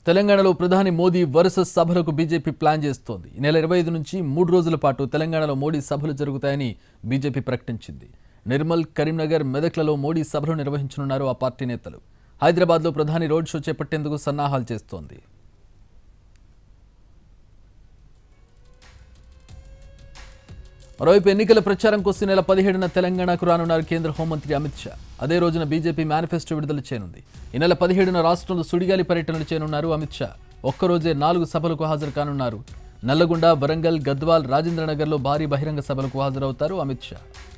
తెలంగాణలో ప్రధాని మోదీ వరుస సభలకు బీజేపీ ప్లాన్ చేస్తోంది ఈ నెల ఇరవై ఐదు నుంచి మూడు రోజుల పాటు తెలంగాణలో మోడీ సభలు జరుగుతాయని బీజేపీ ప్రకటించింది నిర్మల్ కరీంనగర్ మెదక్లలో మోడీ సభలు నిర్వహించనున్నారు ఆ పార్టీ నేతలు హైదరాబాద్లో ప్రధాని రోడ్ షో చేపట్టేందుకు సన్నాహాలు చేస్తోంది మరోవైపు ఎన్నికల ప్రచారం కోసం నెల పదిహేడున తెలంగాణకు రానున్నారు కేంద్ర హోంమంత్రి అమిత్ షా అదే రోజున బీజేపీ మేనిఫెస్టో విడుదల చేయనుంది ఈ నెల పదిహేడున రాష్ట్రంలో సుడిగాలి పర్యటనలు చేయనున్నారు అమిత్ షా ఒక్కరోజే నాలుగు సభలకు హాజరు కానున్నారు నల్లగొండ వరంగల్ గద్వాల్ రాజేంద్రనగర్లో భారీ బహిరంగ సభలకు హాజరవుతారు అమిత్ షా